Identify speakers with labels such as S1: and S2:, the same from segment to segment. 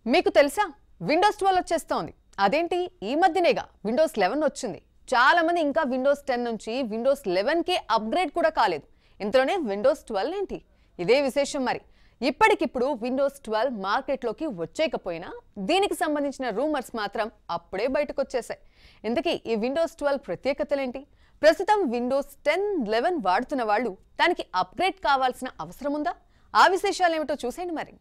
S1: మీకు తెలుసా Windows twelve వచ్చేస్తోంది అదేంటి ఈ మధ్యనేగా విండోస్ లెవెన్ వచ్చింది చాలా మంది ఇంకా విండోస్ టెన్ నుంచి విండోస్ లెవెన్ కి అప్గ్రేడ్ కూడా కాలేదు ఇంతలోనే విండోస్ ట్వెల్వ్ ఏంటి ఇదే విశేషం మరి ఇప్పటికిప్పుడు విండోస్ ట్వెల్వ్ మార్కెట్లోకి వచ్చేకపోయినా దీనికి సంబంధించిన రూమర్స్ మాత్రం అప్పుడే బయటకు వచ్చేసాయి ఇంతకీ ఈ విండోస్ ట్వెల్వ్ ప్రత్యేకతలేంటి ప్రస్తుతం విండోస్ టెన్ లెవెన్ వాడుతున్న వాళ్ళు దానికి అప్గ్రేడ్ కావాల్సిన అవసరం ఉందా ఆ విశేషాలు ఏమిటో చూసేయండి మరి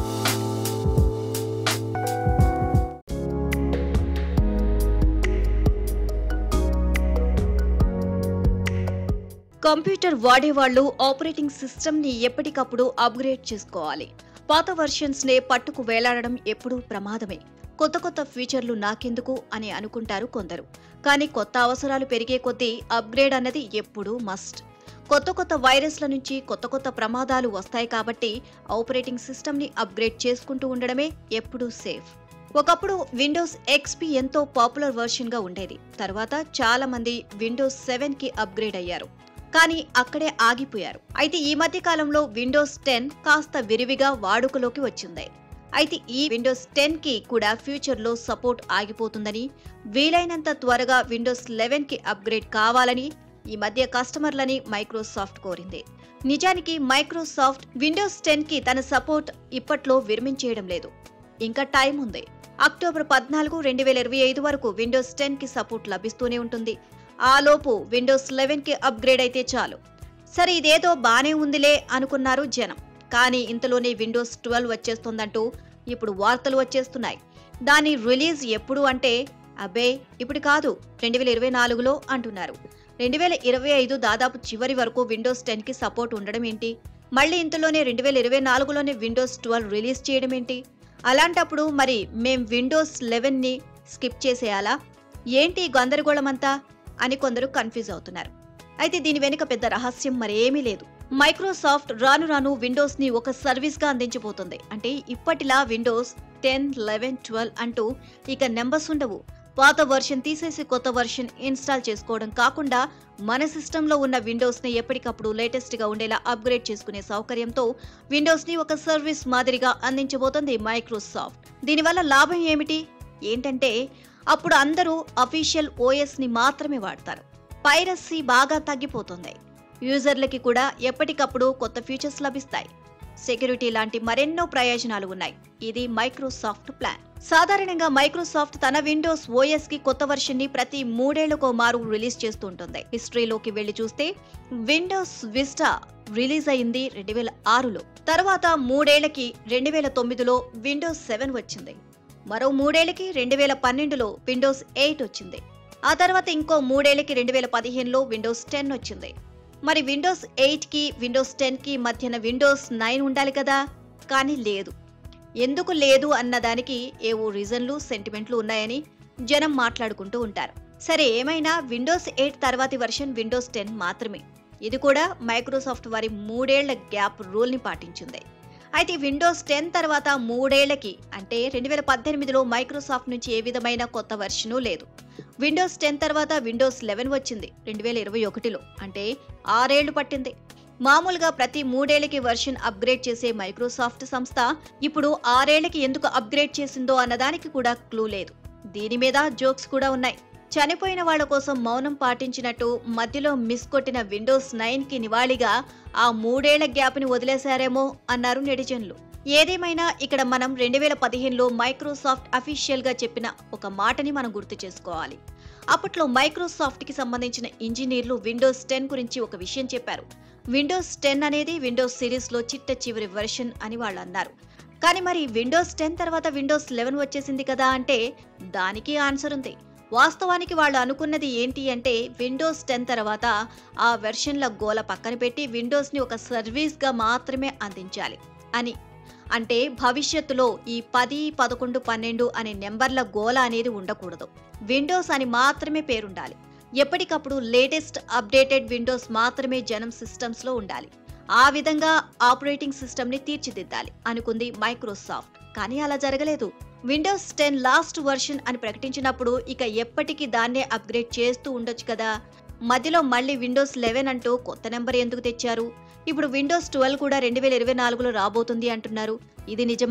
S2: కంప్యూటర్ వాడేవాళ్ళు ఆపరేటింగ్ సిస్టమ్ ని ఎప్పటికప్పుడు అప్గ్రేడ్ చేసుకోవాలి పాత వర్షన్స్ నే పట్టుకు వేలాడడం ఎప్పుడూ ప్రమాదమే కొత్త కొత్త ఫీచర్లు నాకెందుకు అని అనుకుంటారు కొందరు కానీ కొత్త అవసరాలు పెరిగే కొద్దీ అప్గ్రేడ్ అన్నది ఎప్పుడూ మస్ట్ కొత్త కొత్త వైరస్ల నుంచి కొత్త కొత్త ప్రమాదాలు వస్తాయి కాబట్టి ఆపరేటింగ్ సిస్టమ్ ని అప్గ్రేడ్ చేసుకుంటూ ఉండడమే ఎప్పుడూ సేఫ్ ఒకప్పుడు విండోస్ ఎక్స్పీ ఎంతో పాపులర్ వర్షన్ గా ఉండేది తర్వాత చాలా మంది విండోస్ సెవెన్ కి అప్గ్రేడ్ అయ్యారు కానీ అక్కడే ఆగిపోయారు అయితే ఈ మధ్య కాలంలో విండోస్ టెన్ కాస్త విరివిగా వాడుకలోకి వచ్చింది అయితే ఈ విండోస్ టెన్ కి కూడా ఫ్యూచర్ లో సపోర్ట్ ఆగిపోతుందని వీలైనంత త్వరగా విండోస్ లెవెన్ కి అప్గ్రేడ్ కావాలని ఈ మధ్య కస్టమర్లని మైక్రోసాఫ్ట్ కోరింది నిజానికి మైక్రోసాఫ్ట్ విండోస్ టెన్ కి తన సపోర్ట్ ఇప్పట్లో విరమించేయడం లేదు ఇంకా టైం ఉంది అక్టోబర్ పద్నాలుగు రెండు వేల ఇరవై ఐదు వరకు విండోస్ టెన్ కి సపోర్ట్ లభిస్తూనే ఉంటుంది ఆ లోపు విండోస్ లెవెన్ కి అప్గ్రేడ్ అయితే చాలు సరే ఇదేదో బానే ఉందిలే అనుకున్నారు జనం కానీ ఇంతలోనే విండోస్ ట్వెల్వ్ వచ్చేస్తుందంటూ ఇప్పుడు వార్తలు వచ్చేస్తున్నాయి దాని రిలీజ్ ఎప్పుడు అంటే అబ్బే ఇప్పుడు కాదు రెండు వేల ఇరవై నాలుగులో అంటున్నారు రెండు వేల ఇరవై ఐదు దాదాపు చివరి వరకు విండోస్ టెన్ కి సపోర్ట్ ఉండడం ఏంటి మళ్ళీ ఇంతలోనే రెండు వేల ఇరవై నాలుగులోనే విండోస్ ట్వెల్వ్ రిలీజ్ చేయడం ఏంటి అలాంటప్పుడు మరి మేం విండోస్ లెవెన్ ని స్కిప్ చేసేయాలా ఏంటి ఈ గందరగోళమంతా అని కొందరు కన్ఫ్యూజ్ అవుతున్నారు అయితే దీని వెనుక పెద్ద రహస్యం మరేమీ లేదు మైక్రోసాఫ్ట్ రాను రాను విండోస్ ని ఒక సర్వీస్ గా అందించబోతుంది అంటే ఇప్పటిలా విండోస్ టెన్ లెవెన్ ట్వెల్వ్ అంటూ ఇక నెంబర్స్ ఉండవు పాత వర్షన్ తీసేసి కొత్త వర్షన్ ఇన్స్టాల్ చేసుకోవడం కాకుండా మన సిస్టంలో ఉన్న విండోస్ ని ఎప్పటికప్పుడు లేటెస్ట్ గా ఉండేలా అప్గ్రేడ్ చేసుకునే సౌకర్యంతో విండోస్ ని ఒక సర్వీస్ మాదిరిగా అందించబోతుంది మైక్రోసాఫ్ట్ దీనివల్ల లాభం ఏమిటి ఏంటంటే అప్పుడు అందరూ అఫీషియల్ ఓఎస్ ని మాత్రమే వాడతారు పైరసీ బాగా తగ్గిపోతుంది యూజర్లకి కూడా ఎప్పటికప్పుడు కొత్త ఫీచర్స్ లభిస్తాయి సెక్యూరిటీ లాంటి మరెన్నో ప్రయోజనాలు ఉన్నాయి ఇది మైక్రోసాఫ్ట్ ప్లాన్ సాధారణంగా మైక్రోసాఫ్ట్ తన విండోస్ ఓఎస్ కి కొత్త వర్షన్ ని ప్రతి మూడేళ్లకో మారు రిలీజ్ చేస్తూ ఉంటుంది హిస్టరీలోకి వెళ్లి చూస్తే విండోస్ విస్టా రిలీజ్ అయింది రెండు వేల ఆరులో తర్వాత మూడేళ్లకి రెండు వేల తొమ్మిదిలో విండోస్ సెవెన్ వచ్చింది మరో మూడేళ్లకి రెండు వేల పన్నెండులో విండోస్ ఎయిట్ వచ్చింది ఆ తర్వాత ఇంకో మూడేళ్లకి రెండు వేల పదిహేనులో విండోస్ టెన్ వచ్చింది మరి విండోస్ ఎయిట్ కి విండోస్ టెన్ కి మధ్యన విండోస్ నైన్ ఉండాలి కదా కానీ లేదు ఎందుకు లేదు అన్నదానికి ఏవో రీజన్లు సెంటిమెంట్లు ఉన్నాయని జనం మాట్లాడుకుంటూ ఉంటారు సరే ఏమైనా విండోస్ ఎయిట్ తర్వాతి వర్షన్ విండోస్ టెన్ మాత్రమే ఇది కూడా మైక్రోసాఫ్ట్ వారి మూడేళ్ల గ్యాప్ రూల్ని పాటించింది అయితే విండోస్ టెన్ తర్వాత మూడేళ్లకి అంటే రెండు వేల పద్దెనిమిదిలో మైక్రోసాఫ్ట్ నుంచి ఏ విధమైన కొత్త వర్షను లేదు విండోస్ టెన్ తర్వాత విండోస్ లెవెన్ వచ్చింది రెండు వేల ఇరవై ఒకటిలో అంటే ఆరేళ్లు పట్టింది మామూలుగా ప్రతి మూడేళ్లకి వర్షన్ అప్గ్రేడ్ చేసే మైక్రోసాఫ్ట్ సంస్థ ఇప్పుడు ఆరేళ్లకి ఎందుకు అప్గ్రేడ్ చేసిందో అన్నదానికి కూడా క్లూ లేదు దీని మీద జోక్స్ కూడా ఉన్నాయి చనిపోయిన వాళ్ల కోసం మౌనం పాటించినట్టు మధ్యలో మిస్ కొట్టిన విండోస్ నైన్ కి నివాళిగా ఆ మూడేళ్ల గ్యాప్ ని వదిలేశారేమో అన్నారు నెటిజన్లు ఏదేమైనా ఇక్కడ మనం రెండు వేల పదిహేనులో మైక్రోసాఫ్ట్ అఫీషియల్ గా చెప్పిన ఒక మాటని మనం గుర్తు చేసుకోవాలి అప్పట్లో మైక్రోసాఫ్ట్ కి సంబంధించిన ఇంజనీర్లు విండోస్ టెన్ గురించి ఒక విషయం చెప్పారు విండోస్ టెన్ అనేది విండోస్ సిరీస్ లో చిట్ట చివరి వెర్షన్ అని వాళ్ళు అన్నారు కానీ మరి విండోస్ టెన్ తర్వాత విండోస్ లెవెన్ వచ్చేసింది కదా అంటే దానికి ఆన్సర్ ఉంది వాస్తవానికి వాళ్ళు అనుకున్నది ఏంటి అంటే విండోస్ టెన్ తర్వాత ఆ వెర్షన్ల గోల పక్కన పెట్టి విండోస్ని ఒక సర్వీస్గా మాత్రమే అందించాలి అని అంటే భవిష్యత్తులో ఈ పది పదకొండు పన్నెండు అనే నెంబర్ల గోల అనేది ఉండకూడదు విండోస్ అని మాత్రమే పేరుండాలి ఎప్పటికప్పుడు లేటెస్ట్ అప్డేటెడ్ విండోస్ మాత్రమే జనం సిస్టమ్స్లో ఉండాలి ఆ విధంగా ఆపరేటింగ్ సిస్టమ్ని తీర్చిదిద్దాలి అనుకుంది మైక్రోసాఫ్ట్ కానీ అలా జరగలేదు విండోస్ టెన్ లాస్ట్ వర్షన్ అని ప్రకటించినప్పుడు ఇక ఎప్పటికీ దాన్నే అప్గ్రేడ్ చేస్తూ ఉండొచ్చు కదా మధ్యలో మళ్ళీ విండోస్ లెవెన్ అంటూ కొత్త నెంబర్ ఎందుకు తెచ్చారు ఇప్పుడు విండోస్ ట్వెల్వ్ కూడా రెండు వేల ఇరవై నాలుగులో రాబోతుంది అంటున్నారు ఇది నిజమా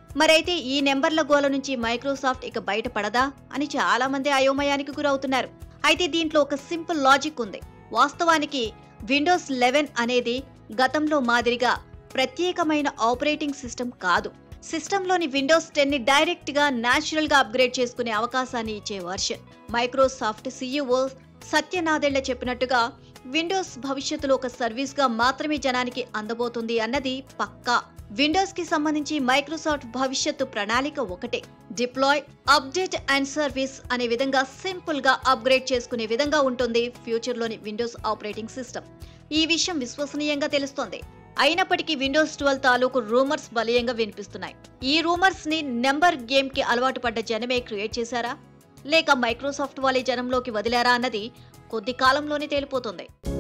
S2: మరైతే ఈ నెంబర్ల గోల నుంచి మైక్రోసాఫ్ట్ ఇక బయటపడదా అని చాలా మంది అయోమయానికి గురవుతున్నారు అయితే దీంట్లో ఒక సింపుల్ లాజిక్ ఉంది వాస్తవానికి విండోస్ లెవెన్ అనేది గతంలో మాదిరిగా ప్రత్యేకమైన ఆపరేటింగ్ సిస్టమ్ కాదు సిస్టంలోని విండోస్ టెన్ ని డైరెక్ట్ గా న్యాచురల్ గా అప్గ్రేడ్ చేసుకునే అవకాశాన్ని ఇచ్చే వర్షన్ మైక్రోసాఫ్ట్ సీఈఓ సత్యనాదెళ్ల చెప్పినట్టుగా విండోస్ భవిష్యత్తులో ఒక సర్వీస్ గా మాత్రమే జనానికి అందబోతుంది అన్నది పక్కా విండోస్ కి సంబంధించి మైక్రోసాఫ్ట్ భవిష్యత్తు ప్రణాళిక ఒకటే డిప్లాయ్ అప్డేట్ అండ్ సర్వీస్ అనే విధంగా సింపుల్ గా అప్గ్రేడ్ చేసుకునే విధంగా ఉంటుంది ఫ్యూచర్ లోని విండోస్ ఆపరేటింగ్ సిస్టమ్ ఈ విషయం విశ్వసనీయంగా తెలుస్తోంది అయినప్పటికీ విండోస్ ట్వెల్వ్ తాలూకు రూమర్స్ బలీయంగా వినిపిస్తున్నాయి ఈ రూమర్స్ ని నెంబర్ గేమ్ కి అలవాటు పడ్డ జనమే క్రియేట్ చేశారా లేక మైక్రోసాఫ్ట్ వాళ్ళే జనంలోకి వదిలారా అన్నది కొద్ది కాలంలోనే తేలిపోతుంది